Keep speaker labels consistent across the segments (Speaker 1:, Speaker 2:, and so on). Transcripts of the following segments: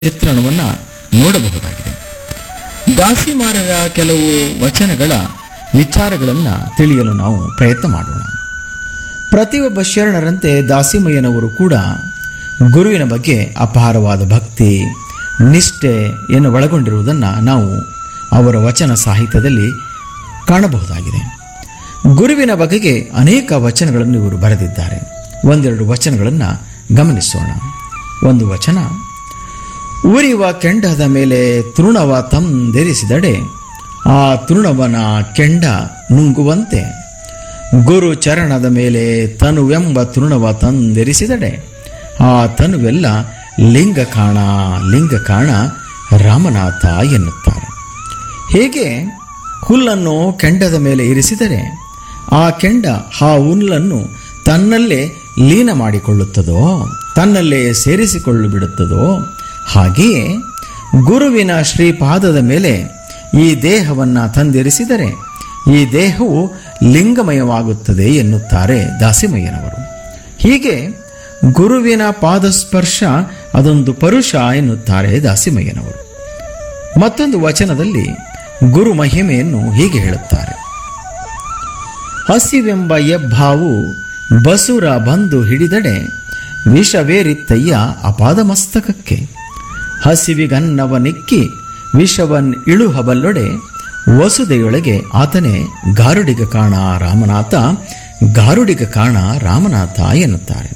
Speaker 1: ಚಿತ್ರಣವನ್ನು ನೋಡಬಹುದಾಗಿದೆ ದಾಸಿಮಾರರ ಕೆಲವು ವಚನಗಳ ವಿಚಾರಗಳನ್ನು ತಿಳಿಯಲು ನಾವು ಪ್ರಯತ್ನ ಮಾಡೋಣ ಪ್ರತಿಯೊಬ್ಬ ಶರಣರಂತೆ ದಾಸಿಮಯ್ಯನವರು ಕೂಡ ಗುರುವಿನ ಬಗ್ಗೆ ಅಪಾರವಾದ ಭಕ್ತಿ ನಿಷ್ಠೆಯನ್ನು ಒಳಗೊಂಡಿರುವುದನ್ನು ನಾವು ಅವರ ವಚನ ಸಾಹಿತ್ಯದಲ್ಲಿ ಕಾಣಬಹುದಾಗಿದೆ ಗುರುವಿನ ಬಗೆಗೆ ಅನೇಕ ವಚನಗಳನ್ನು ಇವರು ಬರೆದಿದ್ದಾರೆ ಒಂದೆರಡು ವಚನಗಳನ್ನು ಗಮನಿಸೋಣ ಒಂದು ವಚನ ಉರಿವ ಕೆಂಡದ ಮೇಲೆ ತೃಣವ ತಂದೆರಿಸಿದಡೆ ಆ ತೃಣವನ ಕೆಂಡ ನುಂಗುವಂತೆ ಗುರು ಚರಣದ ಮೇಲೆ ತನುವೆಂಬ ತೃಣವ ತಂದೆರಿಸಿದಡೆ ಆ ತನುವೆಲ್ಲ ಲಿಂಗ ಕಾಣ ಲಿಂಗ ಕಾಣ ರಾಮನಾಥ ಎನ್ನುತ್ತಾರೆ ಹೇಗೆ ಹುಲ್ಲನ್ನು ಕೆಂಡದ ಮೇಲೆ ಇರಿಸಿದರೆ ಆ ಕೆಂಡ ಆ ಹುಲ್ಲನ್ನು ತನ್ನಲ್ಲೇ ಲೀನ ಮಾಡಿಕೊಳ್ಳುತ್ತದೋ ತನ್ನಲ್ಲೇ ಸೇರಿಸಿಕೊಳ್ಳು ಬಿಡುತ್ತದೋ ಹಾಗೆಯೇ ಗುರುವಿನ ಶ್ರೀಪಾದದ ಮೇಲೆ ಈ ದೇಹವನ್ನು ತಂದಿರಿಸಿದರೆ ಈ ದೇಹವು ಲಿಂಗಮಯವಾಗುತ್ತದೆ ಎನ್ನುತ್ತಾರೆ ದಾಸಿಮಯ್ಯನವರು ಹೀಗೆ ಗುರುವಿನ ಪಾದಸ್ಪರ್ಶ ಅದೊಂದು ಪರುಷ ಎನ್ನುತ್ತಾರೆ ದಾಸಿಮಯ್ಯನವರು ಮತ್ತೊಂದು ವಚನದಲ್ಲಿ ಗುರು ಮಹಿಮೆಯನ್ನು ಹೀಗೆ ಹೇಳುತ್ತಾರೆ ಹಸಿವೆಂಬ ಎಬ್ಬಾವು ಬಸುರ ಬಂದು ಹಿಡಿದಡೆ ವಿಷವೇರಿತ್ತಯ್ಯ ಅಪಾದ ಮಸ್ತಕಕ್ಕೆ ಹಸಿವಿಗನ್ನವ ನಿಕ್ಕಿ ವಿಷವನ್ ಇಳುಹಬಲ್ಲೊಡೆ ವಸುದೆಯೊಳಗೆ ಆತನೇ ಗಾರುಡಿಗ ಕಾಣ ರಾಮನಾಥ ಗಾರುಡಿಗ ಕಾಣ ರಾಮನಾಥ ಎನ್ನುತ್ತಾರೆ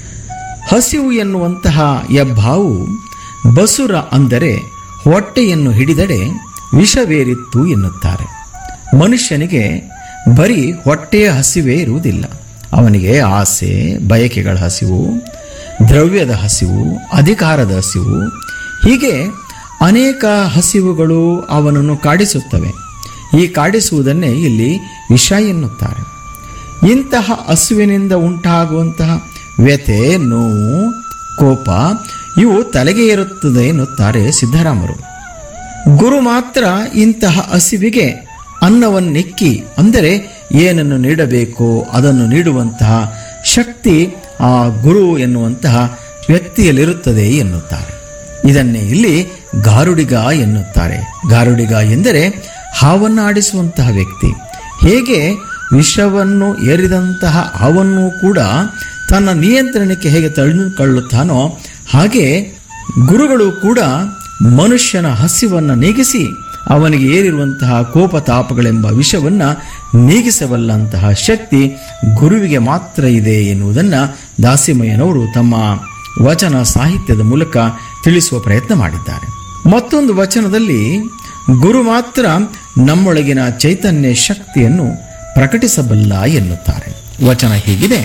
Speaker 1: ಹಸಿವು ಎನ್ನುವಂತಹ ಎಬ್ಬಾವು ಬಸುರ ಅಂದರೆ ಹೊಟ್ಟೆಯನ್ನು ಹಿಡಿದಡೆ ವಿಷವೇರಿತ್ತು ಎನ್ನುತ್ತಾರೆ ಮನುಷ್ಯನಿಗೆ ಬರೀ ಹೊಟ್ಟೆಯ ಹಸಿವೇ ಇರುವುದಿಲ್ಲ ಅವನಿಗೆ ಆಸೆ ಬಯಕೆಗಳ ಹಸಿವು ದ್ರವ್ಯದ ಹಸಿವು ಅಧಿಕಾರದ ಹಸಿವು ಹೀಗೆ ಅನೇಕ ಹಸಿವುಗಳು ಅವನನ್ನು ಕಾಡಿಸುತ್ತವೆ ಈ ಕಾಡಿಸುವುದನ್ನೇ ಇಲ್ಲಿ ವಿಷ ಎನ್ನುತ್ತಾರೆ ಇಂತಹ ಹಸುವಿನಿಂದ ಉಂಟಾಗುವಂತಹ ವ್ಯಥೆ ನೋವು ಕೋಪ ಇವು ತಲೆಗೆ ಏರುತ್ತದೆ ಎನ್ನುತ್ತಾರೆ ಸಿದ್ದರಾಮರು ಗುರು ಮಾತ್ರ ಇಂತಹ ಹಸಿವಿಗೆ ಅನ್ನವನ್ನಿಕ್ಕಿ ಅಂದರೆ ಏನನ್ನು ನೀಡಬೇಕೋ ಅದನ್ನು ನೀಡುವಂತಹ ಶಕ್ತಿ ಆ ಗುರು ಎನ್ನುವಂತಹ ವ್ಯಕ್ತಿಯಲ್ಲಿರುತ್ತದೆ ಎನ್ನುತ್ತಾರೆ ಇದನ್ನೇ ಇಲ್ಲಿ ಗಾರುಡಿಗ ಎನ್ನುತ್ತಾರೆ ಗಾರುಡಿಗ ಎಂದರೆ ಹಾವನ್ನು ಆಡಿಸುವಂತಹ ವ್ಯಕ್ತಿ ಹೇಗೆ ವಿಷವನ್ನು ಏರಿದಂತಹ ಹಾವನ್ನು ಕೂಡ ತನ್ನ ನಿಯಂತ್ರಣಕ್ಕೆ ಹೇಗೆ ತಳ್ಳಿಕೊಳ್ಳುತ್ತಾನೋ ಹಾಗೆ ಗುರುಗಳು ಕೂಡ ಮನುಷ್ಯನ ಹಸಿವನ್ನು ನೀಗಿಸಿ ಅವನಿಗೆ ಏರಿರುವಂತಹ ಕೋಪತಾಪಗಳೆಂಬ ವಿಷವನ್ನು ನೀಗಿಸಬಲ್ಲಂತಹ ಶಕ್ತಿ ಗುರುವಿಗೆ ಮಾತ್ರ ಇದೆ ಎನ್ನುವುದನ್ನು ದಾಸಿಮಯ್ಯನವರು ತಮ್ಮ ವಚನ ಸಾಹಿತ್ಯದ ಮೂಲಕ ತಿಳಿಸುವ ಪ್ರಯತ್ನ ಮಾಡಿದ್ದಾರೆ ಮತ್ತೊಂದು ವಚನದಲ್ಲಿ ಗುರು ಮಾತ್ರ ನಮ್ಮೊಳಗಿನ ಚೈತನ್ಯ ಶಕ್ತಿಯನ್ನು ಪ್ರಕಟಿಸಬಲ್ಲ ಎನ್ನುತ್ತಾರೆ ವಚನ ಹೀಗಿದೆ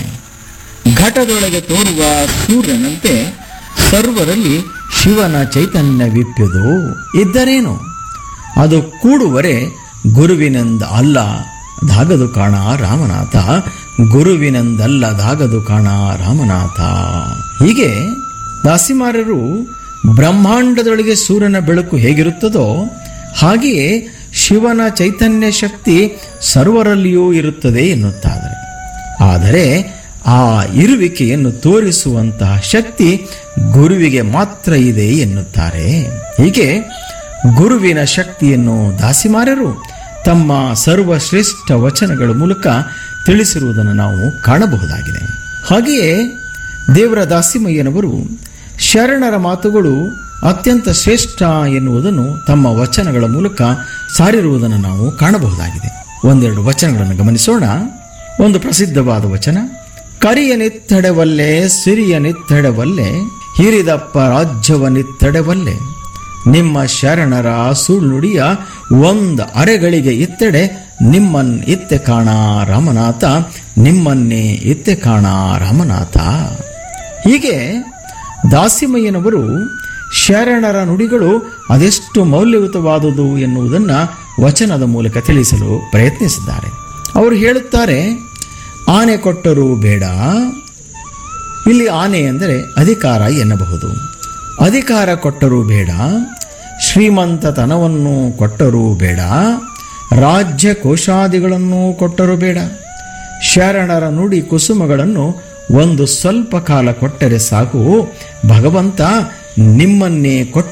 Speaker 1: ಘಟದೊಳಗೆ ತೋರುವ ಸೂರ್ಯನಂತೆ ಸರ್ವರಲ್ಲಿ ಶಿವನ ಚೈತನ್ಯವಿಪ್ಯದು ಇದ್ದರೇನು ಅದು ಕೂಡುವರೆ ಗುರುವಿನೆಂದ ಅಲ್ಲ ದಾಗದು ಕಾಣ ರಾಮನಾಥ ಗುರುವಿನೆಂದಲ್ಲ ದಾಗದು ಕಾಣ ರಾಮನಾಥ ಹೀಗೆ ದಾಸಿಮಾರರು ಬ್ರಹ್ಮಾಂಡದೊಳಗೆ ಸೂರ್ಯನ ಬೆಳಕು ಹೇಗಿರುತ್ತದೋ ಹಾಗೆಯೇ ಶಿವನ ಚೈತನ್ಯ ಶಕ್ತಿ ಸರ್ವರಲ್ಲಿಯೂ ಇರುತ್ತದೆ ಎನ್ನುತ್ತಾರೆ ಆದರೆ ಆ ಇರುವಿಕೆಯನ್ನು ತೋರಿಸುವಂತಹ ಶಕ್ತಿ ಗುರುವಿಗೆ ಮಾತ್ರ ಇದೆ ಎನ್ನುತ್ತಾರೆ ಹೀಗೆ ಗುರುವಿನ ಶಕ್ತಿಯನ್ನು ದಾಸಿಮಾರರು ತಮ್ಮ ಸರ್ವಶ್ರೇಷ್ಠ ವಚನಗಳ ಮೂಲಕ ತಿಳಿಸಿರುವುದನ್ನು ನಾವು ಕಾಣಬಹುದಾಗಿದೆ ಹಾಗೆಯೇ ದೇವರ ದಾಸಿಮಯ್ಯನವರು ಶರಣರ ಮಾತುಗಳು ಅತ್ಯಂತ ಶ್ರೇಷ್ಠ ಎನ್ನುವುದನ್ನು ತಮ್ಮ ವಚನಗಳ ಮೂಲಕ ಸಾರಿರುವುದನ್ನು ನಾವು ಕಾಣಬಹುದಾಗಿದೆ ಒಂದೆರಡು ವಚನಗಳನ್ನು ಗಮನಿಸೋಣ ಒಂದು ಪ್ರಸಿದ್ಧವಾದ ವಚನ ಕರಿಯ ನಿತ್ತಡೆವಲ್ಲೆ ಸಿರಿಯ ನಿತ್ತಡೆವಲ್ಲೆ ಹಿರಿದಪ್ಪ ರಾಜ್ಯವ ನಿತ್ತಡೆವಲ್ಲೆ ನಿಮ್ಮ ಶರಣರ ಸುಳ್ಳುಡಿಯ ಒಂದು ಅರೆಗಳಿಗೆ ಇತ್ತೆಡೆ ನಿಮ್ಮನ್ ಇತ್ತೆ ಕಾಣ ರಾಮನಾಥ ನಿಮ್ಮನ್ನೇ ಇತ್ತೆ ಕಾಣ ರಾಮನಾಥ ಹೀಗೆ ದಾಸಿಮಯ್ಯನವರು ಶರಣರ ನುಡಿಗಳು ಅದೆಷ್ಟು ಮೌಲ್ಯಯುತವಾದುದು ಎನ್ನುವುದನ್ನು ವಚನದ ಮೂಲಕ ತಿಳಿಸಲು ಪ್ರಯತ್ನಿಸಿದ್ದಾರೆ ಅವರು ಹೇಳುತ್ತಾರೆ ಆನೆ ಕೊಟ್ಟರೂ ಬೇಡ ಇಲ್ಲಿ ಆನೆ ಎಂದರೆ ಅಧಿಕಾರ ಎನ್ನಬಹುದು ಅಧಿಕಾರ ಕೊಟ್ಟರೂ ಬೇಡ ಶ್ರೀಮಂತತನವನ್ನು ಕೊಟ್ಟರೂ ಬೇಡ ರಾಜ್ಯ ಕೋಶಾದಿಗಳನ್ನು ಕೊಟ್ಟರೂ ಬೇಡ ಶರಣರ ನುಡಿ ಕುಸುಮಗಳನ್ನು ಒಂದು ಸ್ವಲ್ಪ ಕಾಲ ಕೊಟ್ಟರೆ ಸಾಕು ಭಗವಂತ ನಿಮ್ಮನ್ನೇ ಕೊಟ್ಟ